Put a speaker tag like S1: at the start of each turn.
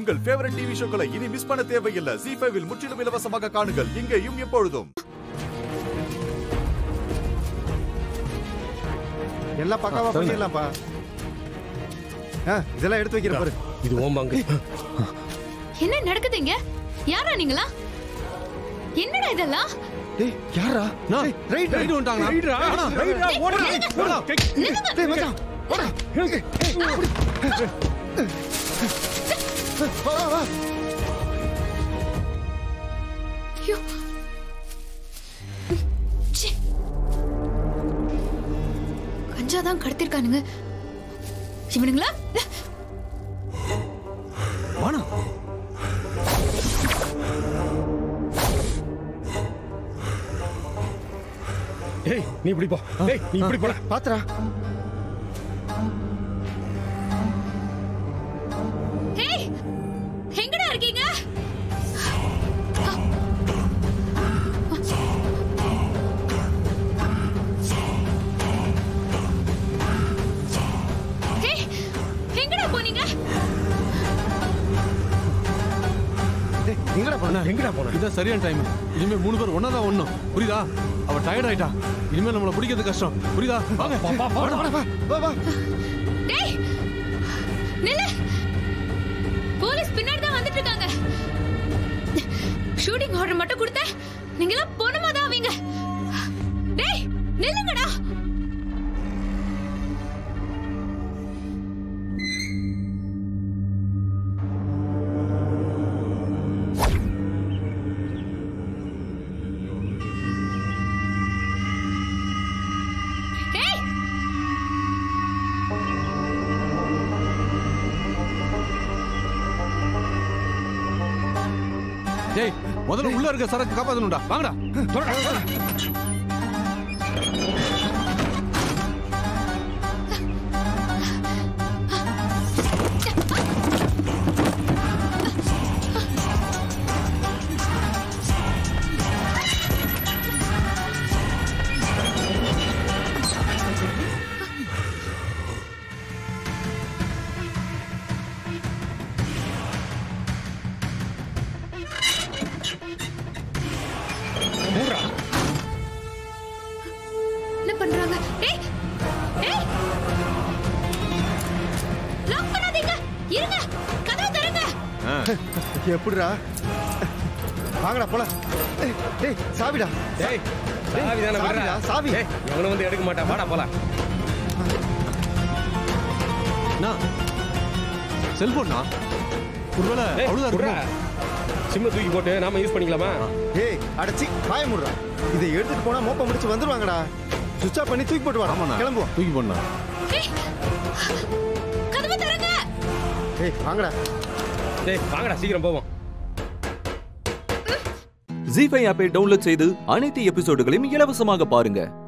S1: உங்கள் favourite TV ஷோக்களை இனி miss பண்ண தேவையில்லை ஜி ஃபைவில் முற்றிலும் இலவசமாக காணுங்கள் இங்கேயும் எப்பொழுதும்
S2: எல்லாம் பக்காவா பண்ணிடலாம்ப்பா ஆ இதெல்லாம் எடுத்து வைக்கிற பாரு
S3: இது ஓம் பங்கு
S4: என்ன நடக்குதுங்க யாரா நீங்களா என்னடா இதெல்லாம்
S2: டேய் யாரா டேய், ரைட் ரைட்
S3: ரைட்ரா.
S2: டேய் மச்சான் ஓடா ஏய், ஏய், அப்படி. வா வா வா
S4: ஐயோ ச்சே. கஞ்சா தான் கடத்திருக்கானுங்க இவனுங்களா
S2: வாணா
S3: ஏய் நீ இப்படி போ ஏய் நீ இப்படி போடா
S2: பாத்துடா
S4: ஏய் எங்கடா இருக்கீங்க ஏய் எங்கடா போனீங்க
S2: டேய் எங்கடா போன
S3: நான் எங்கடா போனேன்
S5: இதான் சரியான டைம் இனிமே மூணு பேர் ஒன்னா தான் ஒண்ணும் புரியுதா அவ டயர்ட் ஆயிட்டா இனிமே நம்மள பிடிக்கிறது கஷ்டம் புரியுதா வாங்க
S2: வாடா வாடா வா வா வா
S4: டேய் நில்லு போலீஸ் பின்னாடி தான் வந்துட்டு இருக்காங்க ஷூட்டிங் ஆர்டர் மட்டும் கொடுத்த நீங்களாம் பொண்ணுமா தான் ஆவீங்க டேய் நில்லுங்கடா ஏய்
S5: டேய் முதல்ல உள்ள இருக்க சரக்கு காப்பாத்தணும்டா வாங்கடா
S4: என்ன பண்றாங்க ஏய் ஏய் லாக் பண்ணாதீங்க இருங்க கதவு தரங்க
S2: எப்படிடா வாங்கடா போலாம் டேய், டேய் சாவிடா
S3: டேய் சாவி தானே
S2: சாவிடா,
S3: விடுறா
S2: சாவி.
S3: டேய் எவனும் வந்து எடுக்க மாட்டான் வாடா போலாம்
S5: செல்போன்னா ஒருவேளை
S3: டேய்
S5: அவ்வளவுதான்
S3: விடுறா
S5: இருக்குமோ?
S3: சிம்ம தூக்கி போட்டு நாம யூஸ் பண்ணிக்கலாமா
S2: ஏய் அடச்சி பாய முடுறா இதை எடுத்துட்டு போனா மோப்ப முடிச்சு வந்துருவாங்கடா சுவிட்ச் ஆஃப் பண்ணி தூக்கி போட்டு வாடா
S5: ஆமாண்ணா
S2: கிளம்புவோம்
S5: தூக்கி போடா
S4: ஏய் கதவு தரங்க
S2: ஏய் வாங்கடா
S3: டேய் வாங்கடா சீக்கிரம் போவோம்
S6: ஜி ஃபைவ் ஆப்பை டவுன்லோட் செய்து அனைத்து எபிசோடுகளையும் இலவசமாக பாருங்க